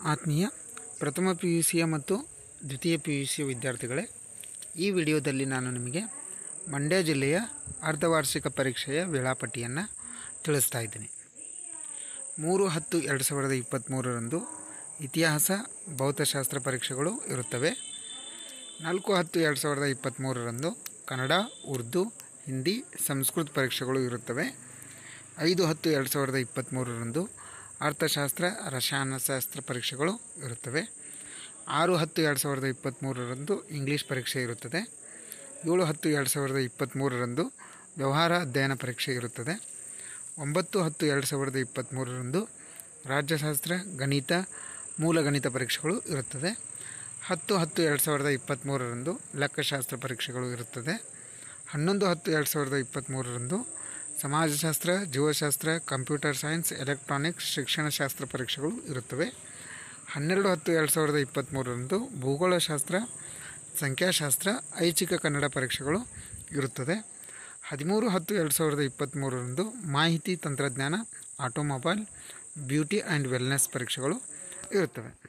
ಆತ್ಮೀಯ ಪ್ರಥಮ P U ಸಿಯ ಮತ್ತು ದ್ವಿತೀಯ ಪಿ ಯು ಸಿಯ ವಿದ್ಯಾರ್ಥಿಗಳೇ ಈ ವಿಡಿಯೋದಲ್ಲಿ ನಾನು ನಿಮಗೆ ಮಂಡ್ಯ ಜಿಲ್ಲೆಯ ಅರ್ಧವಾರ್ಷಿಕ ಪರೀಕ್ಷೆಯ ವೇಳಾಪಟ್ಟಿಯನ್ನು ತಿಳಿಸ್ತಾ ಇದ್ದೀನಿ ಮೂರು ಹತ್ತು ಎರಡು ಸಾವಿರದ ಇಪ್ಪತ್ತ್ಮೂರರಂದು ಇತಿಹಾಸ ಭೌತಶಾಸ್ತ್ರ ಪರೀಕ್ಷೆಗಳು ಇರುತ್ತವೆ ನಾಲ್ಕು ಹತ್ತು ಎರಡು ಸಾವಿರದ ಇಪ್ಪತ್ತ್ಮೂರರಂದು ಕನ್ನಡ ಉರ್ದು ಹಿಂದಿ ಸಂಸ್ಕೃತ ಪರೀಕ್ಷೆಗಳು ಇರುತ್ತವೆ ಐದು ಹತ್ತು ಎರಡು ಸಾವಿರದ ಇಪ್ಪತ್ತ್ಮೂರರಂದು ಅರ್ಥಶಾಸ್ತ್ರ ರಸಾಯನಶಾಸ್ತ್ರ ಪರೀಕ್ಷೆಗಳು ಇರುತ್ತವೆ ಆರು ಹತ್ತು ಎರಡು ಸಾವಿರದ ಇಪ್ಪತ್ತ್ಮೂರರಂದು ಇಂಗ್ಲೀಷ್ ಪರೀಕ್ಷೆ ಇರುತ್ತದೆ ಏಳು ಹತ್ತು ಎರಡು ಸಾವಿರದ ಇಪ್ಪತ್ತ್ಮೂರರಂದು ವ್ಯವಹಾರ ಅಧ್ಯಯನ ಪರೀಕ್ಷೆ ಇರುತ್ತದೆ ಒಂಬತ್ತು ಹತ್ತು ಎರಡು ಸಾವಿರದ ಇಪ್ಪತ್ತ್ಮೂರರಂದು ರಾಜ್ಯಶಾಸ್ತ್ರ ಗಣಿತ ಮೂಲ ಗಣಿತ ಪರೀಕ್ಷೆಗಳು ಇರುತ್ತದೆ ಹತ್ತು ಹತ್ತು ಎರಡು ಸಾವಿರದ ಇಪ್ಪತ್ತ್ಮೂರರಂದು ಲೆಕ್ಕಶಾಸ್ತ್ರ ಪರೀಕ್ಷೆಗಳು ಇರುತ್ತದೆ ಹನ್ನೊಂದು ಹತ್ತು ಎರಡು ಸಾವಿರದ ಇಪ್ಪತ್ತ್ಮೂರರಂದು ಸಮಾಜಶಾಸ್ತ್ರ ಜೀವಶಾಸ್ತ್ರ ಕಂಪ್ಯೂಟರ್ ಸೈನ್ಸ್ ಎಲೆಕ್ಟ್ರಾನಿಕ್ಸ್ ಶಿಕ್ಷಣಶಾಸ್ತ್ರ ಪರೀಕ್ಷೆಗಳು ಇರುತ್ತವೆ ಹನ್ನೆರಡು ಹತ್ತು ಎರಡು ಸಾವಿರದ ಇಪ್ಪತ್ತ್ಮೂರರಂದು ಭೂಗೋಳಶಾಸ್ತ್ರ ಸಂಖ್ಯಾಶಾಸ್ತ್ರ ಐಚ್ಛಿಕ ಕನ್ನಡ ಪರೀಕ್ಷೆಗಳು ಇರುತ್ತದೆ ಹದಿಮೂರು ಹತ್ತು ಎರಡು ಸಾವಿರದ ಇಪ್ಪತ್ತ್ಮೂರರಂದು ಮಾಹಿತಿ ತಂತ್ರಜ್ಞಾನ ಆಟೋಮೊಬೈಲ್ ಬ್ಯೂಟಿ ಆ್ಯಂಡ್ ವೆಲ್ನೆಸ್ ಪರೀಕ್ಷೆಗಳು ಇರುತ್ತವೆ